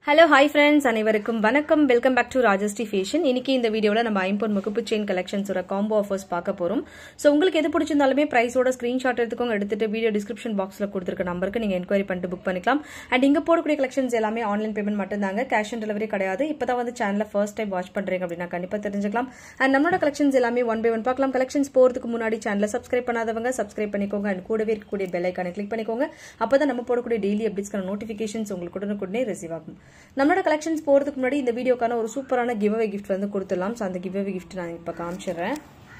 hello hi friends அனைவருக்கும் வணக்கம் welcome back to Rajashree fashion இன்னைக்கு இந்த வீடியோவில் நம்ம ஐம்பொன் முகப்பு செயின் கலெக்ஷன்ஸோட காம்போ ஆஃபர்ஸ் பார்க்க போகிறோம் ஸோ உங்களுக்கு எது பிடிச்சிருந்தாலுமே ப்ரைஸோட ஸ்க்ரீன்ஷாட் எடுத்துக்கோங்க எடுத்துட்டு வீடியோ டிஸ்கிரிப்ஷன் பாக்ஸில் கொடுத்துருக்க நம்பருக்கு நீங்கள் என்கொயரி பண்ணிட்டு புக் பண்ணிக்கலாம் அண்ட் இங்கே போடக்கூடிய கலெக்ஷன்ஸ் எல்லாமே ஆன்லைன் பேமெண்ட் மட்டும்தாங்க கேஷ் ஆன் டெலிவரி கிடையாது இப்போ தான் வந்து சேனலில் ஃபர்ஸ்ட் டைம் வாட்ச் பண்ணுறீங்க அப்படின்னா கண்டிப்பாக தெரிஞ்சுக்கலாம் அண்ட் நம்மளோட கலெக்ஷன்ஸ் எல்லாமே ஒன் பை ஒன் பார்க்கலாம் கலெக்ஷன்ஸ் போகிறதுக்கு முன்னாடி சேனலை சப்ஸ்கிரைப் பண்ணாதவங்க சப்ஸ்கிரைப் பண்ணிக்கோங்க அண்ட் கூடவே இருக்கக்கூடிய பெல் ஐக்கானை கிளிக் பண்ணிக்கோங்க அப்போ தான் நம்ம போடக்கூடிய டெய்லி அப்டேட்ஸ்க்கான நோட்டிஃபிகேஷன்ஸ் உங்களுக்கு உடனுக்குடனே ரிசீவ் ஆகும் நம்மளோட கலெக்ஷன்ஸ் போகிறதுக்கு முன்னாடி இந்த வீடியோக்கான ஒரு சூப்பரான கிவ் அவே கிஃப்ட் வந்து கொடுத்துடலாம் ஸோ அந்த கிவ் அவே கிஃப்ட் நான் இப்போ காமிச்சிடுறேன்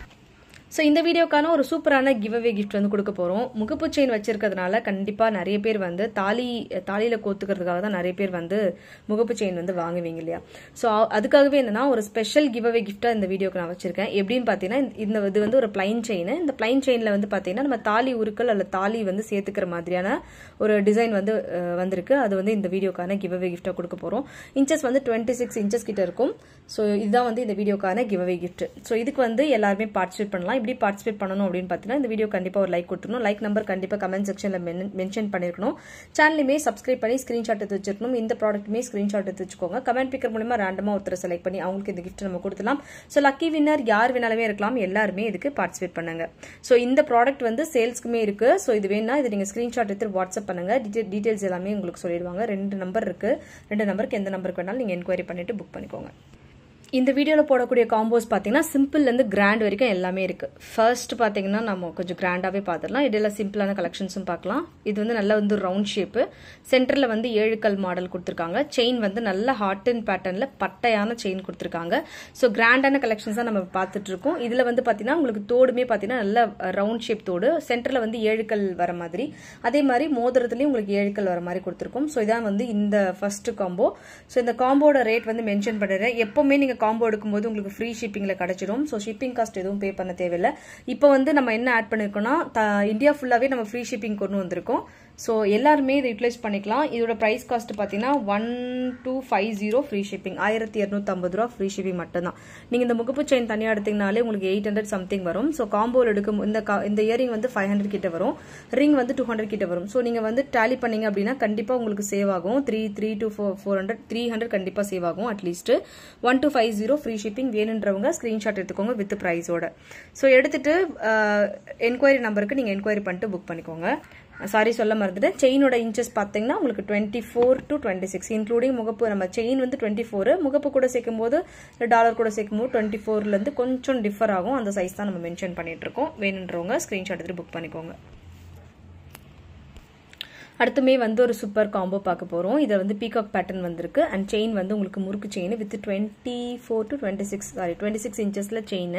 ஸோ இந்த வீடியோக்கான ஒரு சூப்பரான கிவ் அவே கிஃப்ட் வந்து கொடுக்க போகிறோம் முகப்பு செயின் வச்சிருக்கிறதுனால கண்டிப்பாக நிறைய பேர் வந்து தாலி தாலியில் கோத்துக்கிறதுக்காக தான் நிறைய பேர் வந்து முகப்பு செயின் வந்து வாங்குவீங்க இல்லையா ஸோ அதுக்காகவே என்னன்னா ஒரு ஸ்பெஷல் கிவ் அவே கிஃப்டாக இந்த வீடியோக்கு நான் வச்சிருக்கேன் எப்படின்னு பார்த்தீங்கன்னா இந்த இது வந்து ஒரு பிளைன் செயின் இந்த பிளைன் செயினில் வந்து பார்த்தீங்கன்னா நம்ம தாலி உருக்கள் அல்ல தாலி வந்து சேர்த்துக்கிற மாதிரியான ஒரு டிசைன் வந்து வந்திருக்கு அது வந்து இந்த வீடியோக்கான கிவ் அவே கிஃப்டாக கொடுக்க போகிறோம் இன்ச்சஸ் வந்து டுவெண்ட்டி சிக்ஸ் இன்ச்சஸ் கிட்ட இருக்கும் ஸோ இதுதான் வந்து இந்த வீடியோக்கான கிவ் அவே கிஃப்ட் ஸோ இதுக்கு வந்து எல்லாருமே பார்ட்டிசிபேட் பண்ணலாம் எப்படி பார்ட்டிசிபேட் பண்ணணும் அப்படின்னு பார்த்தீங்கன்னா இந்த வீடியோ கண்டிப்பாக ஒரு லைக் கொடுத்துருணும் லைக் நம்பர் கண்டிப்பாக கமெண்ட் செக்ஷனில் மென்ஷன் பண்ணிருக்கணும் சேனலுமே சப்ஸ்கிரைப் பண்ணி ஸ்க்ரீன்ஷாட் எடுத்து வச்சிருக்கணும் இந்த ப்ராடக்ட்டுமே ஸ்க்ரீன்ஷாட் எடுத்து வச்சுக்கோங்க கமெண்ட் பிக்கர் மூலமா ரேண்டமாக ஒருத்தரை செலக்ட் பண்ணி அவங்களுக்கு இந்த கிஃப்ட் நம்ம கொடுத்துலாம் ஸோ லக்கி வின்னர் யார் வேணாலுமே இருக்கலாம் எல்லாருமே இதுக்கு பார்ட்டிசிபேட் பண்ணுங்க ஸோ இந்த ப்ராடக்ட் வந்து சேல்ஸ்க்குமே இருக்கு ஸோ இது வேணா இது நீங்கள் ஸ்க்ரீன்ஷாட் எடுத்து வாட்ஸ்அப் பண்ணுங்க டீடைல்ஸ் எல்லாமே உங்களுக்கு சொல்லிடுவாங்க ரெண்டு நம்பர் இருக்கு ரெண்டு நம்பருக்கு எந்த நம்பருக்கு வேணாலும் நீங்கள் என்கொயரி பண்ணிட்டு புக் பண்ணிக்கோங்க இந்த வீடியோவில் போடக்கூடிய காம்போஸ் பார்த்தீங்கன்னா சிம்பிள்லேருந்து கிராண்ட் வரைக்கும் எல்லாமே இருக்குது ஃபர்ஸ்ட் பார்த்தீங்கன்னா நம்ம கொஞ்சம் கிராண்டாகவே பார்த்துடலாம் இதெல்லாம் சிம்பிளான கலெக்ஷன்ஸும் பார்க்கலாம் இது வந்து நல்ல வந்து ரவுண்ட் ஷேப்பு சென்டரில் வந்து ஏழுக்கல் மாடல் கொடுத்துருக்காங்க செயின் வந்து நல்ல ஹாட் அண்ட் பேட்டர்னில் பட்டையான செயின் கொடுத்துருக்காங்க ஸோ கிராண்டான கலெக்ஷன்ஸ் தான் நம்ம பார்த்துட்டு இருக்கோம் இதில் வந்து பார்த்தீங்கன்னா உங்களுக்கு தோடுமே பார்த்தீங்கன்னா நல்ல ரவுண்ட் ஷேப் தோடு சென்டரில் வந்து ஏழுக்கல் வர மாதிரி அதே மாதிரி மோதிரத்துலேயும் உங்களுக்கு ஏழுக்கல் வர மாதிரி கொடுத்துருக்கோம் ஸோ இதான் வந்து இந்த ஃபர்ஸ்ட் காம்போ ஸோ இந்த காம்போட ரேட் வந்து மென்ஷன் பண்ணிடுறேன் எப்போவுமே நீங்கள் காம்போ எடுக்கும்போது உங்களுக்கு ஃப்ரீ ஷிப்பிங்கில் கிடச்சிடும் ஸோ ஷிப்பிங் காஸ்ட் எதுவும் பே பண்ண தேவையில்லை இப்போ வந்து நம்ம என்ன ஆட் பண்ணியிருக்கோம்னா இந்தியா ஃபுல்லாகவே நம்ம ஃப்ரீ ஷிப்பிங் கொண்டு வந்திருக்கோம் ஸோ எல்லாருமே இதை யூட்டிலைஸ் பண்ணிக்கலாம் இதோட ப்ரைஸ் காஸ்ட் பார்த்தீங்கன்னா one two five zero free shipping ஆயிரத்தி இரநூத்தம்பது ரூபா ஃப்ரீ ஷிப்பிங் மட்டும்தான் நீங்கள் இந்த முகப்பு செயின் தனியாக எடுத்தீங்கனாலே உங்களுக்கு எயிட் ஹண்ட்ரட் சம்திங் வரும் ஸோ காம்போவில் எடுக்கும் இந்த இந்த இயரிங் வந்து ஃபைவ் ஹண்ட்ரட் கிட்ட வரும் ரிங் வந்து டூ ஹண்ட்ரட் கிட்ட வரும் ஸோ நீங்கள் வந்து டேலி பண்ணீங்க அப்படின்னா கண்டிப்பாக உங்களுக்கு சேவ் ஆகும் three three two four four hundred three hundred கண்டிப்பாக சேவ் ஆகும் at least one two five zero free shipping வேணுன்றவங்க ஸ்க்ரீன்ஷாட் எடுத்துக்கோங்க வித் ப்ரைஸோட ஸோ எடுத்துட்டு என்கொயரி நம்பருக்கு நீங்கள் என்கொயரி பண்ணிட்டு புக் பண்ணிக்கோங்க சாரி சொல்ல மறந்துட்டேன் செயினோட இன்ச்சஸ் பார்த்தீங்கன்னா உங்களுக்கு twenty four to twenty six including முகப்பு நம்ம செயின் வந்து டுவெண்ட்டி ஃபோர் முகப்பு கூட சேர்க்கும் போது டாலர் கூட சேர்க்கும் போது டுவெண்ட்டி ஃபோர்லேருந்து கொஞ்சம் டிஃபர் ஆகும் அந்த சைஸ் தான் நம்ம மென்ஷன் பண்ணிட்டு இருக்கோம் வேணுன்றவங்க ஸ்க்ரீன்ஷாட் எடுத்துட்டு புக் பண்ணிக்கோங்க அடுத்துமே வந்து ஒரு சூப்பர் காம்போ பார்க்க போகிறோம் இதில் வந்து பீகாக் பேட்டர்ன் வந்திருக்கு அண்ட் செயின் வந்து உங்களுக்கு முறுக்கு chain with twenty four to twenty six sorry twenty six இன்ச்சஸில் செயின்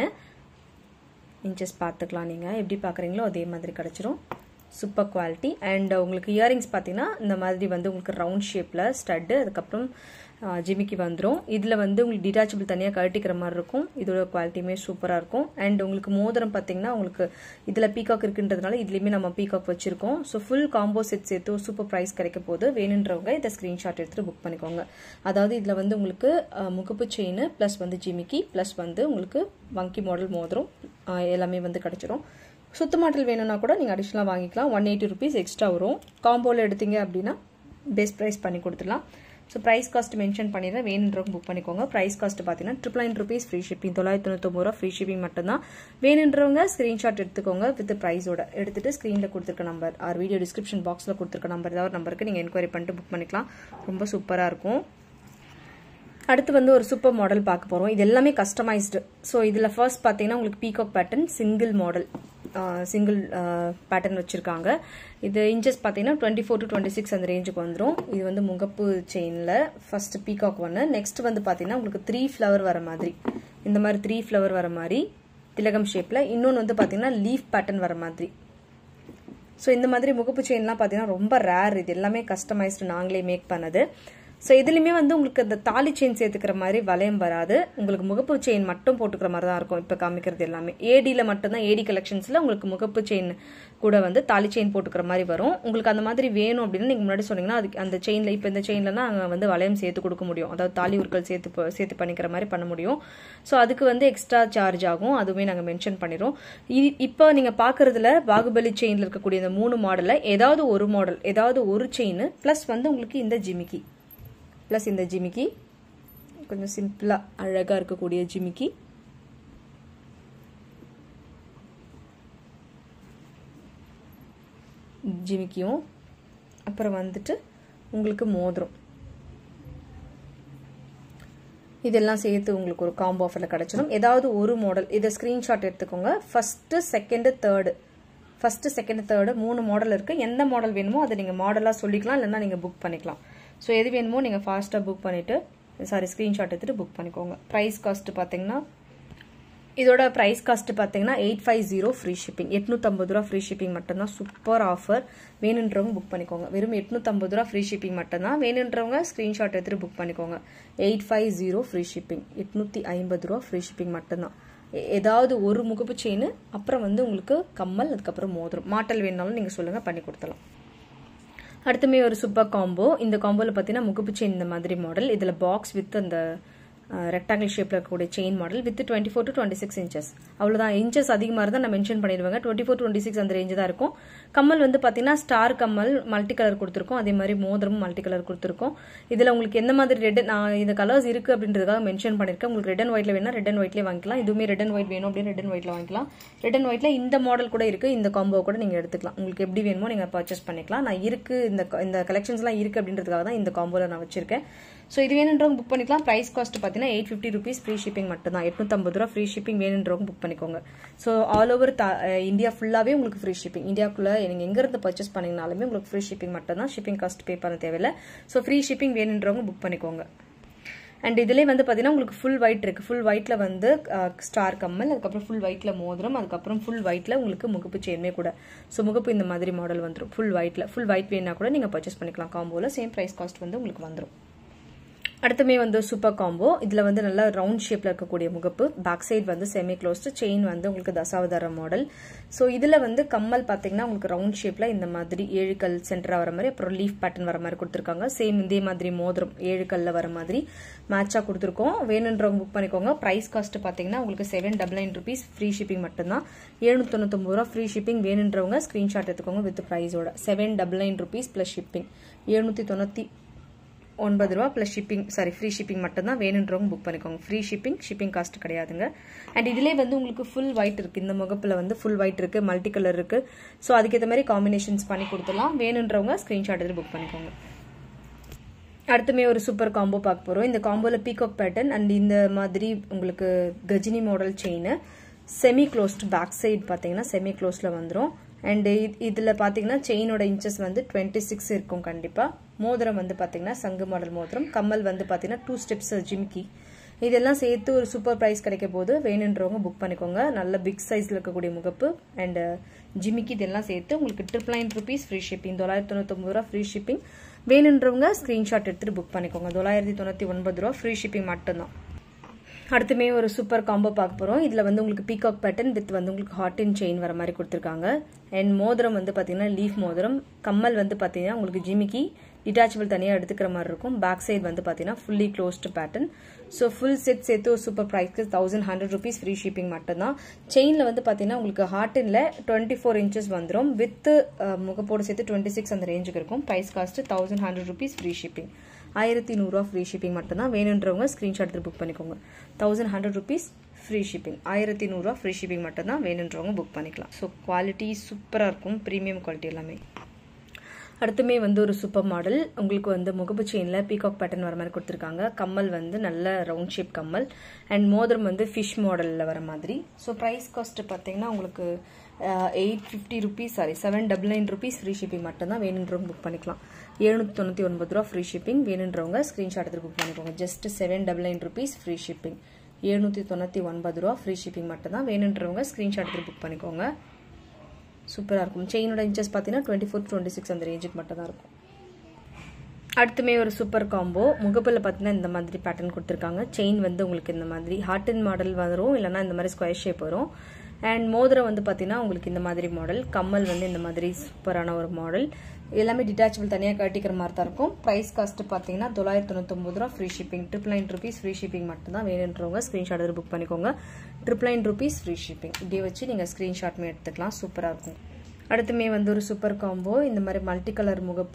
இன்ச்சஸ் பார்த்துக்கலாம் நீங்கள் எப்படி பார்க்குறீங்களோ அதே மாதிரி கிடச்சிரும் சூப்பர் குவாலிட்டி அண்ட் உங்களுக்கு இயரிங்ஸ் பார்த்தீங்கன்னா இந்த மாதிரி வந்து உங்களுக்கு ரவுண்ட் ஷேப்பில் ஸ்டட்டு அதுக்கப்புறம் ஜிமிக்கி வந்துடும் இதில் வந்து உங்களுக்கு டிட்டாச்சபிள் தனியாக கழட்டிக்கிற மாதிரி இருக்கும் இதோட குவாலிட்டியுமே சூப்பராக இருக்கும் அண்ட் உங்களுக்கு மோதிரம் பார்த்தீங்கன்னா உங்களுக்கு இதில் பீகாக் இருக்குன்றதுனால இதுலேயுமே நம்ம பீகாக் வச்சிருக்கோம் ஸோ ஃபுல் காம்போ செட் சேர்த்து ஒரு சூப்பர் ப்ரைஸ் கிடைக்க போது வேணுன்றவங்க இதை ஸ்க்ரீன்ஷாட் எடுத்துகிட்டு புக் பண்ணிக்கோங்க அதாவது இதில் வந்து உங்களுக்கு முகப்பு செயின் ப்ளஸ் வந்து ஜிமிக்கி ப்ளஸ் வந்து உங்களுக்கு வங்கி மாடல் மோதிரம் எல்லாமே வந்து கிடச்சிரும் சுத்து மாட்டல் வேணும்னா கூட நீங்கள் அடிஷ்னலாக வாங்கிக்கலாம் ஒன் எயிட்டி ருபீஸ் எக்ஸ்ட்ரா வரும் காம்போவில் எடுத்தீங்க அப்படின்னா பெஸ்ட் ப்ரைஸ் பண்ணி கொடுத்துடலாம் ஸோ ப்ரைஸ் காஸ்ட் மென்ஷன் பண்ணிடுறேன் வேணுன்றவங்க புக் பண்ணிக்கோங்க ப்ரைஸ் காஸ்ட் பார்த்தீங்கன்னா triple nine rupees free shipping தொள்ளாயிரத்தி தொண்ணூத்தொம்பது ரூபா ஃப்ரீ ஷிப்பிங் மட்டும்தான் வேணுன்றவங்க ஸ்க்ரீன்ஷாட் எடுத்துக்கோங்க வித் ப்ரைஸோட எடுத்துட்டு ஸ்க்ரீனில் கொடுத்துருக்க நம்பர் ஆர் வீடியோ டிஸ்கிரிப்ஷன் பாக்ஸில் கொடுத்துருக்க நம்பர் ஏதாவது ஒரு நம்பருக்கு நீங்கள் என்கொயரி பண்ணிட்டு புக் பண்ணிக்கலாம் ரொம்ப சூப்பராக இருக்கும் அடுத்து வந்து ஒரு சூப்பர் மாடல் பார்க்க போகிறோம் இது எல்லாமே கஸ்டமைஸ்டு ஸோ இதில் ஃபர்ஸ்ட் பார்த்தீங்கன்னா உங்களுக்கு peacock pattern single model single pattern வச்சுருக்காங்க இது இன்ச்சஸ் பார்த்தீங்கன்னா twenty four to twenty six அந்த ரேஞ்சுக்கு வந்துடும் இது வந்து முகப்பு செயினில் ஃபர்ஸ்ட் பீகாக் ஒன்று நெக்ஸ்ட் வந்து பார்த்தீங்கன்னா உங்களுக்கு த்ரீ ஃப்ளவர் வர மாதிரி இந்த மாதிரி த்ரீ ஃப்ளவர் வர மாதிரி திலகம் ஷேப்பில் இன்னொன்று வந்து பார்த்தீங்கன்னா லீஃப் பேட்டர்ன் வர மாதிரி ஸோ இந்த மாதிரி முகப்பு செயின்லாம் பார்த்தீங்கன்னா ரொம்ப ரேர் இது எல்லாமே கஸ்டமைஸ்டு நாங்களே மேக் பண்ணது ஸோ இதுலையுமே வந்து உங்களுக்கு இந்த தாலி செயின் சேர்த்துக்கிற மாதிரி வளையம் வராது உங்களுக்கு முகப்பு செயின் மட்டும் போட்டுக்கிற மாதிரி தான் இருக்கும் இப்போ காமிக்கிறது எல்லாமே ஏடியில் மட்டும்தான் ஏடி கலெக்ஷன்ஸில் உங்களுக்கு முகப்பு செயின் கூட வந்து தாலி செயின் போட்டுக்கிற மாதிரி வரும் உங்களுக்கு அந்த மாதிரி வேணும் அப்படின்னு நீங்கள் முன்னாடி சொன்னீங்கன்னா அதுக்கு அந்த செயினில் இப்போ இந்த செயினில் தான் அங்கே வந்து வளையம் சேர்த்து கொடுக்க முடியும் அதாவது தாலி உருக்கள் சேர்த்து சேர்த்து பண்ணிக்கிற மாதிரி பண்ண முடியும் ஸோ அதுக்கு வந்து எக்ஸ்ட்ரா சார்ஜ் ஆகும் அதுவுமே நாங்கள் மென்ஷன் பண்ணிடுறோம் இப்போ நீங்கள் பார்க்குறதுல பாகுபலி செயினில் இருக்கக்கூடிய இந்த மூணு மாடலில் ஏதாவது ஒரு மாடல் ஏதாவது ஒரு செயின் ப்ளஸ் வந்து உங்களுக்கு இந்த ஜிமிக்கி ப்ளஸ் இந்த ஜிமிக்கி கொஞ்சம் சிம்பிளாக அழகாக இருக்கக்கூடிய ஜிமிக்கி ஜிமிக்கியும் அப்புறம் வந்துட்டு உங்களுக்கு மோதிரம் இதெல்லாம் சேர்த்து உங்களுக்கு ஒரு காம்போ ஆஃபரில் கிடச்சிடும் ஏதாவது ஒரு மாடல் இதை ஸ்க்ரீன்ஷாட் எடுத்துக்கோங்க first second third first second third மூணு மாடல் இருக்குது எந்த மாடல் வேணுமோ அதை நீங்கள் மாடலாக சொல்லிக்கலாம் இல்லைன்னா நீங்கள் புக் பண்ணிக்கலாம் ஸோ எது வேணுமோ நீங்கள் ஃபாஸ்ட்டாக புக் பண்ணிவிட்டு சாரி ஸ்க்ரீன்ஷாட் எடுத்துகிட்டு புக் பண்ணிக்கோங்க ப்ரைஸ் காஸ்ட்டு பார்த்தீங்கன்னா இதோட ப்ரைஸ் காஸ்ட் பார்த்தீங்கன்னா eight five zero free shipping எட்நூற்றம்பது ரூபா ஃப்ரீ ஷிப்பிங் மட்டும்தான் சூப்பர் ஆஃபர் வேணுன்றவங்க புக் பண்ணிக்கோங்க வெறும் எட்நூற்றம்பது ரூபா ஃப்ரீ ஷிப்பிங் மட்டும்தான் வேணுன்றவங்க ஸ்க்ரீன்ஷாட் எடுத்துகிட்டு புக் பண்ணிக்கோங்க eight five zero free shipping எட்நூற்றி ஐம்பது ரூபா ஃப்ரீ ஷிப்பிங் மட்டும்தான் ஏதாவது ஒரு முகப்பு செயின் அப்புறம் வந்து உங்களுக்கு கம்மல் அதுக்கப்புறம் மோதிரம் மாட்டல் வேணாலும் நீங்கள் சொல்லுங்கள் பண்ணி கொடுத்தலாம் அடுத்துமே ஒரு சூப்பர் காம்போ இந்த காம்போவில் பார்த்தீங்கன்னா முகப்பு செயின் இந்த மாதிரி மாடல் இதில் பாக்ஸ் வித் அந்த ரெக்டாங்கிள் ஷேப்பில் இருக்கக்கூடிய chain model with twenty four to twenty six inches அவ்வளோதான் இன்ச்சஸ் அதிகமாக இருந்தால் நான் மென்ஷன் பண்ணிடுவாங்க டுவெண்ட்டி ஃபோர் டுவெண்ட்டி சிக்ஸ் அந்த ரேஞ்சு தான் இருக்கும் கம்மல் வந்து பார்த்தீங்கன்னா ஸ்டார் கம்மல் மல்டி கலர் கொடுத்துருக்கோம் அதே மாதிரி மோதிரமும் மல்டி கலர் கொடுத்துருக்கோம் இதில் உங்களுக்கு எந்த மாதிரி ரெட் நான் இந்த கலர்ஸ் இருக்குது அப்படின்றதுக்காக மென்ஷன் பண்ணியிருக்கேன் உங்களுக்கு ரெட் அண்ட் ஒயிட்ல வேணா ரெட் அண்ட் ஒயிட்லேயே வாங்கிக்கலாம் இதுவுமே ரெட் அண்ட் ஒயிட் வேணும் அப்படின்னு ரெட் அண்ட் ஒயிட்ல வாங்கிக்கலாம் ரெட் அண்ட் ஒயிட்ல இந்த மாடல் கூட இருக்குது இந்த காம்போ கூட நீங்கள் எடுத்துக்கலாம் உங்களுக்கு எப்படி வேணுமோ நீங்கள் பர்ச்சேஸ் பண்ணிக்கலாம் நான் இருக்குது இந்த இந்த கலெக்ஷன்ஸ்லாம் இருக்குது அப்படின்றதுக்காக தான் இந்த காம்போவில் நான் வச்சிருக்கேன் ஸோ இது வேணுன்றவங்க புக் பண்ணிக்கலாம் ப்ரைஸ் காஸ்ட் பார்த்தீங்கன்னா eight fifty rupees free shipping மட்டும் தான் எட்நூற்றம்பது ரூபா ஃப்ரீ ஷிப்பிங் வேணுன்றவங்க புக் பண்ணிக்கோங்க ஸோ ஆல் ஓவர் இந்தியா ஃபுல்லாகவே உங்களுக்கு ஃப்ரீ ஷிப்பிங் இந்தியாவுக்குள்ளே நீங்கள் எங்கேருந்து பர்ச்சேஸ் பண்ணிங்கனாலுமே உங்களுக்கு ஃப்ரீ ஷிப்பிங் மட்டும் தான் ஷிப்பிங் காஸ்ட் பே பண்ண தேவையில்லை ஸோ ஃப்ரீ ஷிப்பிங் வேணுன்றவங்க புக் பண்ணிக்கோங்க அண்ட் இதுலேயே வந்து பார்த்தீங்கன்னா உங்களுக்கு ஃபுல் ஒயிட் இருக்குது ஃபுல் ஒயிட்டில் வந்து ஸ்டார் கம்மல் அதுக்கப்புறம் ஃபுல் ஒயிட்டில் மோதிரம் அதுக்கப்புறம் ஃபுல் ஒயிட்டில் உங்களுக்கு முகப்பு செயின்மே கூட ஸோ முகப்பு இந்த மாதிரி மாடல் வந்துடும் ஃபுல் ஒயிட்டில் ஃபுல் ஒயிட் வேணா கூட நீங்கள் பர்ச்சேஸ் பண்ணிக்கலாம் காம்போவில் சேம் ப்ரைஸ் காஸ்ட் வந்து உங்களுக்கு வந்துடும் அடுத்துமே வந்து சூப்பர் காம்போ இதில் வந்து நல்லா ரவுண்ட் ஷேப்பில் இருக்கக்கூடிய முகப்பு பேக் சைடு வந்து செமி க்ளோஸ்டு செயின் வந்து உங்களுக்கு தசாவதார மாடல் ஸோ இதில் வந்து கம்மல் பார்த்தீங்கன்னா உங்களுக்கு ரவுண்ட் ஷேப்பில் இந்த மாதிரி ஏழு கல் சென்டராக வர மாதிரி அப்புறம் லீஃப் பேட்டர்ன் வர மாதிரி கொடுத்துருக்காங்க சேம் இதே மாதிரி மோதிரம் ஏழு கல்லில் வர மாதிரி மேட்சாக கொடுத்துருக்கோம் வேணுன்றவங்க புக் பண்ணிக்கோங்க ப்ரைஸ் காஸ்ட் பார்த்தீங்கன்னா உங்களுக்கு seven double nine rupees free shipping மட்டும்தான் எழுநூத்தொண்ணூத்தொம்பது ரூபா ஃப்ரீ ஷிப்பிங் வேணுன்றவங்க ஸ்க்ரீன்ஷாட் எடுத்துக்கோங்க வித் ப்ரைஸோட seven double nine rupees plus shipping எழுநூற்றி தொண்ணூற்றி ஒன்பது ரூபா plus shipping sorry free shipping மட்டும் தான் வேணுன்றவங்க புக் பண்ணிக்கோங்க ஃப்ரீ ஷிப்பிங் ஷிப்பிங் காஸ்ட் கிடையாதுங்க அண்ட் இதிலே வந்து உங்களுக்கு ஃபுல் ஒயிட் இருக்குது இந்த முகப்பில் வந்து ஃபுல் ஒயிட் இருக்குது மல்டி கலர் இருக்குது ஸோ அதுக்கேற்ற மாதிரி காம்பினேஷன்ஸ் பண்ணி கொடுத்துலாம் வேணுன்றவங்க ஸ்க்ரீன்ஷாட் எடுத்து புக் பண்ணிக்கோங்க அடுத்துமே ஒரு சூப்பர் காம்போ பார்க்க போகிறோம் இந்த காம்போவில் பீகாக் பேட்டர்ன் அண்ட் இந்த மாதிரி உங்களுக்கு Ghajini model chain semi closed back side பார்த்தீங்கன்னா செமி க்ளோஸில் வந்துடும் அண்ட் இதில் பார்த்தீங்கன்னா செயினோட இன்ச்சஸ் வந்து டுவெண்ட்டி சிக்ஸ் இருக்கும் கண்டிப்பாக மோதிரம் வந்து பார்த்தீங்கன்னா சங்கு மாடல் மோதிரம் கம்மல் வந்து பார்த்தீங்கன்னா டூ ஸ்டெப்ஸ் ஜிம்கி இதெல்லாம் சேர்த்து ஒரு சூப்பர் ப்ரைஸ் கிடைக்க போது வேணுன்றவங்க புக் பண்ணிக்கோங்க நல்ல பிக் சைஸில் இருக்கக்கூடிய முகப்பு அண்ட் ஜிமிக்கி இதெல்லாம் சேர்த்து உங்களுக்கு triple nine rupees free shipping தொள்ளாயிரத்தி தொண்ணூத்தொம்பது ரூபா ஃப்ரீ ஷிப்பிங் வேணுன்றவங்க ஸ்க்ரீன்ஷாட் எடுத்துகிட்டு புக் பண்ணிக்கோங்க தொள்ளாயிரத்தி தொண்ணூற்றி ஒன்பது ரூபா ஃப்ரீ ஷிப்பிங் மட்டும்தான் அடுத்துமே ஒரு சூப்பர் காம்போ பார்க்க போகிறோம் இதில் வந்து உங்களுக்கு பீகாக் பேட்டர்ன் வித் வந்து உங்களுக்கு ஹாட் அண்ட் செயின் வர மாதிரி கொடுத்துருக்காங்க அண்ட் மோதிரம் வந்து பார்த்தீங்கன்னா லீஃப் மோதிரம் கம்மல் வந்து பார்த்தீங்கன்னா உங்களுக்கு ஜிமிக்கி டிட்டாச்சபிள் தனியாக எடுத்துக்கிற மாதிரி இருக்கும் பேக் சைடு வந்து பார்த்தீங்கன்னா fully closed pattern so full set சேர்த்து ஒரு சூப்பர் ப்ரைஸ்க்கு thousand hundred rupees free shipping மட்டும்தான் செயினில் வந்து பார்த்தீங்கன்னா உங்களுக்கு ஹார்டின்ல டுவெண்ட்டி ஃபோர் இன்ச்சஸ் வந்துடும் வித் முகப்போடு சேர்த்து டுவெண்ட்டி சிக்ஸ் அந்த ரேஞ்சுக்கு இருக்கும் price cost thousand hundred rupees free shipping ஆயிரத்தி நூறுரூவா ஃப்ரீ ஷிப்பிங் மட்டும்தான் வேணுன்றவங்க ஸ்க்ரீன்ஷாட் எடுத்து புக் பண்ணிக்கோங்க thousand hundred rupees free shipping ஆயிரத்தி நூறுரூவா ஃப்ரீ ஷிப்பிங் மட்டும்தான் வேணுன்றவங்க புக் பண்ணிக்கலாம் ஸோ குவாலிட்டி சூப்பராக இருக்கும் ப்ரீமியம் குவாலிட்டி எல்லாமே அடுத்துமே வந்து ஒரு சூப்பர் மாடல் உங்களுக்கு வந்து முகப்பு செயினில் பீகாக் பேட்டர்ன் வர மாதிரி கொடுத்துருக்காங்க கம்மல் வந்து நல்ல ரவுண்ட் ஷேப் கம்மல் அண்ட் மோதிரம் வந்து ஃபிஷ் மாடலில் வர மாதிரி ஸோ ப்ரைஸ் காஸ்ட் பார்த்தீங்கன்னா உங்களுக்கு eight fifty rupees sorry seven double nine rupees free shipping மட்டும்தான் வேணுன்றவங்க புக் பண்ணிக்கலாம் எழுநூற்றி தொண்ணூற்றி ஒன்பது ரூபா ஃப்ரீ ஷிப்பிங் வேணுன்றவங்க ஸ்க்ரீன்ஷாட் எடுத்து புக் பண்ணிக்கோங்க just seven double nine rupees free shipping எழுநூற்றி தொண்ணூற்றி ஒன்பது ரூபா ஃப்ரீ ஷிப்பிங் மட்டும்தான் வேணுன்றவங்க ஸ்க்ரீன்ஷாட் எடுத்து புக் பண்ணிக்கோங்க சூப்பராக இருக்கும் செயினோட இன்ச்சஸ் பார்த்தீங்கன்னா டுவெண்ட்டி ஃபோர் டுவெண்ட்டி சிக்ஸ் அந்த ரேஞ்சுக்கு மட்டும் தான் இருக்கும் அடுத்துமே ஒரு சூப்பர் காம்போ முகப்பில் பார்த்தீங்கன்னா இந்த மாதிரி பேட்டர்ன் கொடுத்துருக்காங்க செயின் வந்து உங்களுக்கு இந்த மாதிரி ஹார்ட் அண்ட் மாடல் வரும் இல்லைனா இந்த மாதிரி ஸ்கொயர் ஷேப் வரும் அண்ட் மோதிரம் வந்து பார்த்தீங்கன்னா உங்களுக்கு இந்த மாதிரி மாடல் கம்மல் வந்து இந்த மாதிரி சூப்பரான ஒரு மாடல் எல்லாமே டிட்டாச்சபிள் தனியாக கட்டிக்கிற மாதிரி தான் இருக்கும் ப்ரைஸ் காஸ்ட் பார்த்தீங்கன்னா தொள்ளாயிரத்தி தொண்ணூத்தொம்பது ரூபா free shipping triple nine rupees free shipping மட்டும்தான் வேணுன்றவங்க ஸ்க்ரீன்ஷாட் எடுத்து புக் பண்ணிக்கோங்க triple nine rupees free shipping இப்படியே வச்சு நீங்கள் ஸ்க்ரீன்ஷாட்மே எடுத்துக்கலாம் சூப்பராக இருக்கும் அடுத்துமே வந்து ஒரு சூப்பர் காம்போ இந்த மாதிரி மல்டி கலர் முகப்பு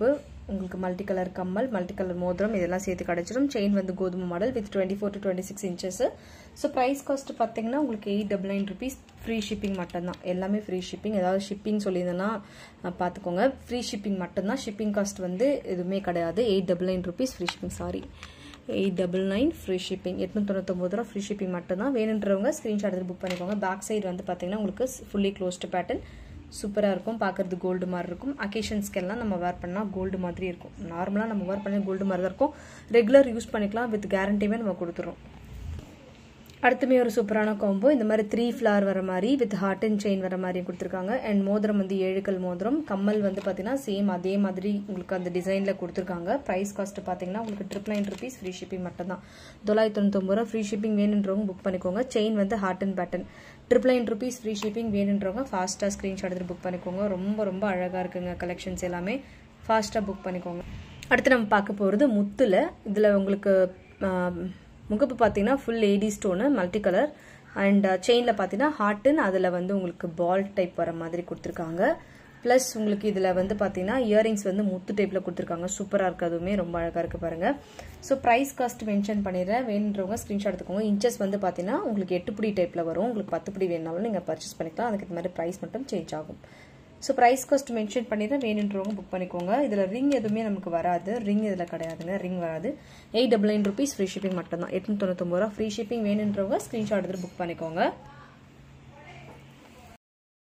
உங்களுக்கு மல்டி கலர் கம்மல் மல்டி கலர் மோதிரம் இதெல்லாம் சேர்த்து கிடச்சிரும் செயின் வந்து கோதுமை model with twenty four to twenty six inches so price cost பார்த்தீங்கன்னா உங்களுக்கு eight double nine rupees free shipping மட்டும்தான் எல்லாமே ஃப்ரீ ஷிப்பிங் ஏதாவது ஷிப்பிங் சொல்லியிருந்தேன்னா பார்த்துக்கோங்க ஃப்ரீ ஷிப்பிங் மட்டும்தான் ஷிப்பிங் காஸ்ட் வந்து எதுவுமே கிடையாது eight double nine rupees free shipping sorry eight double nine free shipping எட்நூத்தொண்ணூத்தொம்பது ரூபா ஃப்ரீ ஷிப்பிங் மட்டும்தான் வேணுன்றவங்க ஸ்க்ரீன்ஷாட் எடுத்து புக் பண்ணிக்கோங்க பேக் சைடு வந்து பார்த்தீங்கன்னா உங்களுக்கு ஃபுல்லி க்ளோஸ்டு பேட்டர்ன் சூப்பராக இருக்கும் பார்க்குறது கோல்டு மாதிரி இருக்கும் அக்கேஷன்ஸ்க்கெல்லாம் நம்ம வேர் பண்ணால் கோல்டு மாதிரி இருக்கும் நார்மலாக நம்ம வேர் பண்ணி கோல்டு மாதிரி தான் இருக்கும் ரெகுலர் யூஸ் பண்ணிக்கலாம் வித் கேரண்டியுமே நம்ம கொடுத்துறோம் அடுத்துமே ஒரு சூப்பரான காம்போ இந்த மாதிரி த்ரீ ஃப்ளார் வர மாதிரி வித் ஹார்ட் அண்ட் செயின் வர மாதிரி கொடுத்துருக்காங்க அண்ட் மோதிரம் வந்து ஏழுக்கல் மோதிரம் கம்மல் வந்து பார்த்தீங்கன்னா சேம் அதே மாதிரி உங்களுக்கு அந்த டிசைனில் கொடுத்துருக்காங்க ப்ரைஸ் காஸ்ட் பார்த்தீங்கன்னா உங்களுக்கு triple nine rupees free shipping மட்டும் தான் தொள்ளாயிரத்தி தொண்ணூத்தொம்பது ரூபா ஃப்ரீ ஷிப்பிங் வேணுன்றவங்க புக் பண்ணிக்கோங்க செயின் வந்து heart and pattern triple nine rupees free shipping வேணுன்றவங்க ஃபாஸ்ட்டாக ஸ்க்ரீன்ஷாட் எடுத்து புக் பண்ணிக்கோங்க ரொம்ப ரொம்ப அழகாக இருக்குங்க கலெக்ஷன்ஸ் எல்லாமே ஃபாஸ்ட்டாக புக் பண்ணிக்கோங்க அடுத்து நம்ம பார்க்க போகிறது முத்தில் இதில் உங்களுக்கு முகப்பு பார்த்தீங்கன்னா full lady stone multi colour and செயினில் பார்த்தீங்கன்னா ஹார்ட்டுன்னு அதில் வந்து உங்களுக்கு பால் டைப் வர மாதிரி கொடுத்துருக்காங்க ப்ளஸ் உங்களுக்கு இதில் வந்து பார்த்தீங்கன்னா இயரிங்ஸ் வந்து முத்து டைப்பில் கொடுத்துருக்காங்க சூப்பராக இருக்குது அதுவுமே ரொம்ப அழகாக இருக்குது பாருங்கள் ஸோ ப்ரைஸ் காஸ்ட் மென்ஷன் பண்ணிடுறேன் வேணுன்றவங்க ஸ்க்ரீன்ஷாட் எடுத்துக்கோங்க இன்ச்சஸ் வந்து பார்த்தீங்கன்னா உங்களுக்கு எட்டு பிடி டைப்பில் வரும் உங்களுக்கு பத்து பிடி வேணாலும் நீங்கள் பர்ச்சேஸ் பண்ணிக்கலாம் அதுக்கு இந்த மாதிரி ப்ரைஸ் மட்டும் சேஞ்ச் ஆகும் ஸோ ப்ரைஸ் காஸ்ட் மென்ஷன் பண்ணி தான் வேணுன்றவங்க புக் பண்ணிக்கோங்க இதில் ரிங் எதுவுமே நமக்கு வராது ரிங் இதில் கிடையாதுங்க ரிங் வராது eight double nine rupees free shipping மட்டும் தான் எட்நூற்றி தொண்ணூத்தொம்பது ரூபா ஃப்ரீ ஷிப்பிங் வேணுன்றவங்க ஸ்க்ரீன்ஷாட் எடுத்து புக் பண்ணிக்கோங்க